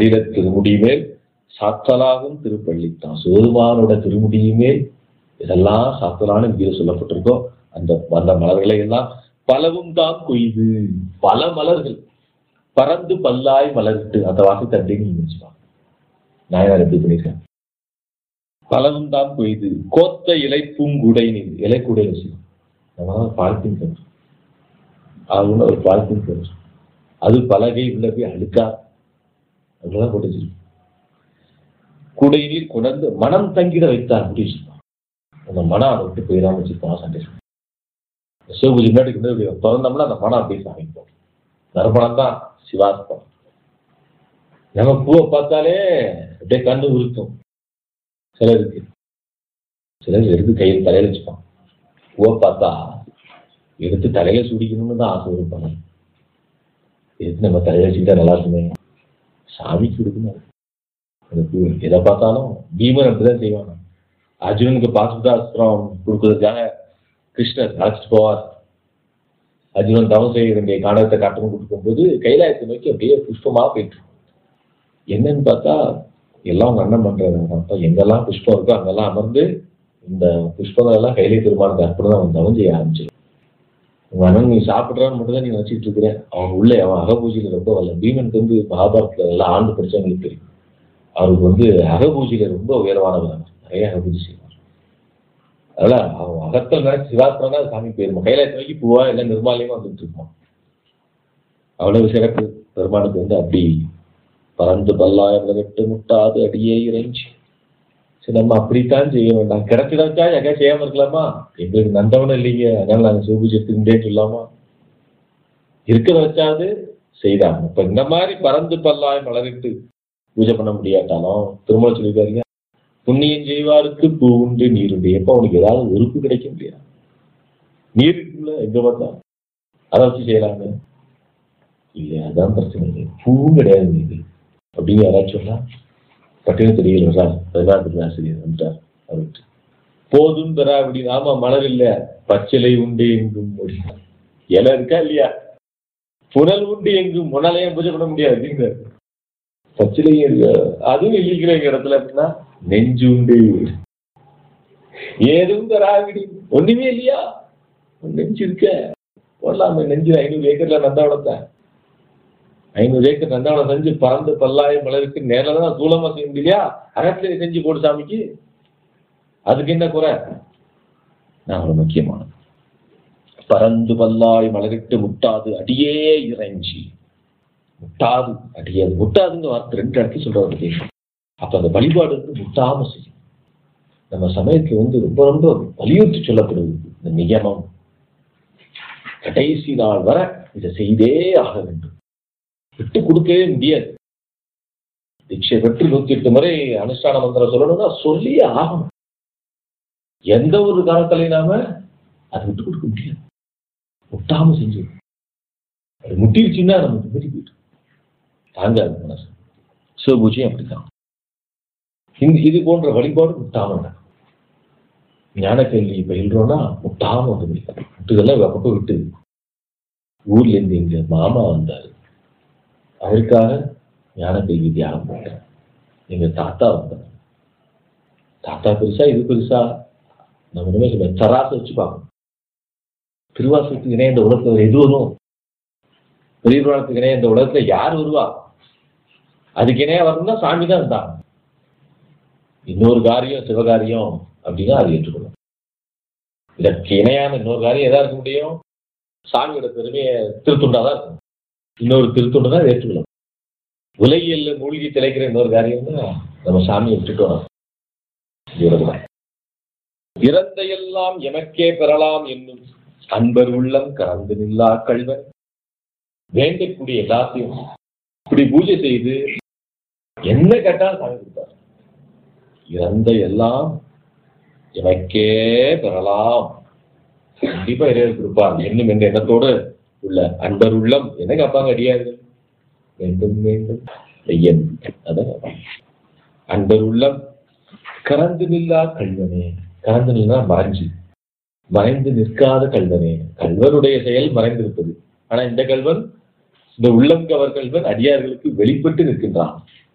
கட்டிட திருமுடிமேல் சாத்தலாகும் திருப்பள்ளித்தான் சிவருமானோட திருமுடியுமேல் இதெல்லாம் சாத்தலான கீழே சொல்லப்பட்டிருக்கோ அந்த அந்த மலர்களை எல்லாம் பலவும் தான் கொய்து பல மலர்கள் பறந்து பல்லாய் மலர்ட்டு அந்த வாசத்தை அப்படின்னு நீங்க நினைச்சுப்பாங்க நாயனார் எப்படி பண்ணியிருக்கேன் பலவும் தான் கொய்து கோத்த இலை பூங்குடை நீர் இலை கூடை வச்சுக்கணும் நம்ம பாலித்தீன் கன்று அது ஒண்ணு ஒரு பாலித்தீன் கன்று அது பலகை உள்ள போய் அழுக்கா அதெல்லாம் போட்டு வச்சிருக்கோம் கூடை நீர் கொண்டு மனம் தங்கிட வைத்தார் அப்படி வச்சிருப்பான் அந்த மனம் அதை விட்டு போயிடாம வச்சிருப்பான் சண்டை சிவபூஜை முன்னாடி கொண்டு போய் இப்படி திறந்தோம்னா அந்த மனம் அப்படியே சாமிப்போம் நறுமணம் தான் சிவாஸ்பம் நம்ம பூவை பார்த்தாலே அப்படியே கண்ணு உருக்கும் சிலருக்கு சிலர் எடுத்து கையில் தலையில வச்சுப்பான் பூவை பார்த்தா எடுத்து தலையில சுடிக்கணும்னு தான் ஆசை இருப்பாங்க எடுத்து நம்ம தலையில வச்சுக்கிட்டா நல்லா இருக்குமே சாமிக்கு கொடுக்கணும் அந்த பூ எதை பார்த்தாலும் பீமன் அப்படிதான் செய்வாங்க அர்ஜுனனுக்கு பாசுதாஸ்திரம் கொடுக்கறதுக்காக கிருஷ்ணர் அழைச்சிட்டு போவார் அர்ஜுனன் தவம் செய்ய வேண்டிய காணகத்தை காட்டணும் கொடுக்கும்போது கைலாயத்தை நோக்கி அப்படியே புஷ்பமா போயிட்டு இருக்கும். என்னன்னு பார்த்தா எல்லாம் உங்க அண்ணன் பண்றாரு அப்ப எங்கெல்லாம் புஷ்பம் இருக்கோ அங்கெல்லாம் அமர்ந்து இந்த புஷ்பங்கள் எல்லாம் கையிலே திருமானுக்கு அர்ப்பணம் அவன் தவம் செய்ய ஆரம்பிச்சு உங்க அண்ணன் நீ சாப்பிடுறான்னு மட்டும் தான் நீ வச்சுட்டு இருக்கிற அவன் உள்ளே அவன் அகபூஜையில ரொம்ப வரல பீமனுக்கு வந்து மகாபாரதத்துல எல்லாம் ஆண்டு படிச்சவங்களுக்கு தெரியும் அவருக்கு வந்து அகபூஜையில ரொம்ப உயர்வானவர் நிறைய அகபூஜை செய்வார் அதனால அவன் அகத்தில் நினைச்சு சிவாத்திரம்னா சாமி போயிருமா கைலாயத்தை நோக்கி பூவா இல்லை நிர்மாலயமா வந்துட்டு இருப்பான் அவ்வளவு சிறப்பு பெருமானுக்கு வந்து அப்படி பறந்து பல்லாயிரம் விட்டு முட்டாது அடியே இறைஞ்சி சரி நம்ம அப்படித்தான் செய்ய வேண்டாம் கிடைச்சிடாச்சா எங்க செய்யாம இருக்கலாமா எங்களுக்கு நந்தவனம் இல்லைங்க அதனால நாங்க சிவபூஜை எடுத்துக்கிட்டே சொல்லாமா இருக்கிறத வச்சாது செய்தாங்க இப்ப இந்த மாதிரி பறந்து பல்லாய் மலரிட்டு பூஜை பண்ண முடியாட்டாலும் திருமண சொல்லியிருக்காருங்க புண்ணியம் செய்வாருக்கு பூ உண்டு நீர் உண்டு எப்ப அவனுக்கு ஏதாவது உறுப்பு கிடைக்க முடியாது நீர் இருக்குல்ல எங்க பார்த்தா அதை வச்சு செய்யலாங்க இல்லையா அதான் பிரச்சனை இல்லை பூவும் கிடையாது நீர் அப்படின்னு யாராச்சும் சொன்னா பட்டினம் தெரியல சார் பதினாறு ஆசிரியர் வந்துட்டார் அவர்கிட்ட போதும் தரா அப்படின்னு ஆமா மலர் இல்ல பச்சிலை உண்டு எங்கும் முடியும் இலை இருக்கா இல்லையா புனல் உண்டு எங்கும் முன்னாலேயும் பூஜை பண்ண முடியாது அப்படிங்கிறார் பச்சிலையும் இருக்கு அதுவும் இல்லைங்கிற எங்க இடத்துல அப்படின்னா நெஞ்சு உண்டு ஏதும் தராவிடி ஒண்ணுமே இல்லையா உன் நெஞ்சு இருக்க போடலாமே நெஞ்சு ஐநூறு ஏக்கர்ல நந்தாவளத்தை ஐநூறு ஏக்கர் நந்தாவளம் செஞ்சு பறந்து பல்லாயிரம் மலருக்கு நேரில் தான் தூளமா செய்ய முடியலையா அகத்திலே செஞ்சு போடு சாமிக்கு அதுக்கு என்ன குறை நான் ஒரு முக்கியமானது பறந்து பல்லாய் மலரிட்டு முட்டாது அடியே இறைஞ்சி முட்டாது அடியாது முட்டாதுங்க வார்த்தை ரெண்டு இடத்துல சொல்றாரு கேட்கும் அப்ப அந்த வழிபாடு வந்து முட்டாம செய்யும் நம்ம சமயத்துல வந்து ரொம்ப ரொம்ப வலியுறுத்தி சொல்லப்படுது இந்த நியமம் கடைசி நாள் வரை இதை செய்தே ஆக வேண்டும் விட்டு கொடுக்கவே முடியாது தீட்சை பெற்று நூத்தி எட்டு முறை அனுஷ்டான மந்திரம் சொல்லணும்னா சொல்லியே ஆகணும் எந்த ஒரு காலத்திலையும் நாம அதை விட்டு கொடுக்க முடியாது முட்டாம செஞ்சு அது முட்டிருச்சுன்னா நமக்கு மீறி போயிட்டு தாங்காது மனசு சிவபூஜையும் அப்படித்தான் இந்த இது போன்ற வழிபாடு முட்டாம நடக்கும் ஞான கேள்வி பயில்றோம்னா முட்டாம வந்து முடியும் முட்டுதெல்லாம் அப்பப்போ விட்டு ஊர்ல இருந்து எங்க மாமா வந்தாரு அவருக்காக ஞான கேள்வி தியானம் பண்ணேன் எங்க தாத்தா வந்தார் தாத்தா பெருசா இது பெருசா நம்ம இனிமே சொல்ல தராசு வச்சு பார்க்கணும் திருவாசகத்துக்கு இணைய இந்த உலகத்துல எது வரும் பெரிய புராணத்துக்கு இணைய இந்த உலகத்துல யார் வருவா அதுக்கு இணையா வரணும்னா சாமி தான் இருந்தாங்க இன்னொரு காரியம் சிவகாரியம் அப்படின்னா அது ஏற்றுக்கணும் இதற்கு இணையான இன்னொரு காரியம் எதா இருக்க முடியும் சாமியோட பெருமையை திருத்துண்டா தான் இருக்கும் இன்னொரு திருத்துண்டு தான் ஏற்றுக்கணும் உலகியல்ல மூழ்கி திளைக்கிற இன்னொரு காரியம்னா நம்ம சாமியை விட்டுட்டோம் இவர்தான் இறந்த எல்லாம் எமக்கே பெறலாம் என்னும் அன்பர் உள்ளம் கறந்து நில்லா கல்வன் வேண்டக்கூடிய எல்லாத்தையும் இப்படி பூஜை செய்து என்ன கேட்டாலும் சாமி கொடுத்தார் இறந்த எல்லாம் எனக்கே பெறலாம் கண்டிப்பா இறைவர் கொடுப்பார் என்னும் என்ற எண்ணத்தோடு உள்ள அன்பர் உள்ளம் என்ன கேட்பாங்க அடியார்கள் வேண்டும் வேண்டும் ஐயன் அதான் கேட்பாங்க. அன்பர் உள்ளம் கறந்து நில்லா கல்வனே கறந்து நில்லா மறைஞ்சு மறைந்து நிற்காத கல்வனே கல்வனுடைய செயல் மறைந்திருப்பது ஆனா இந்த கல்வன் இந்த உள்ளம் கவர் கல்வன் அடியார்களுக்கு வெளிப்பட்டு நிற்கின்றான்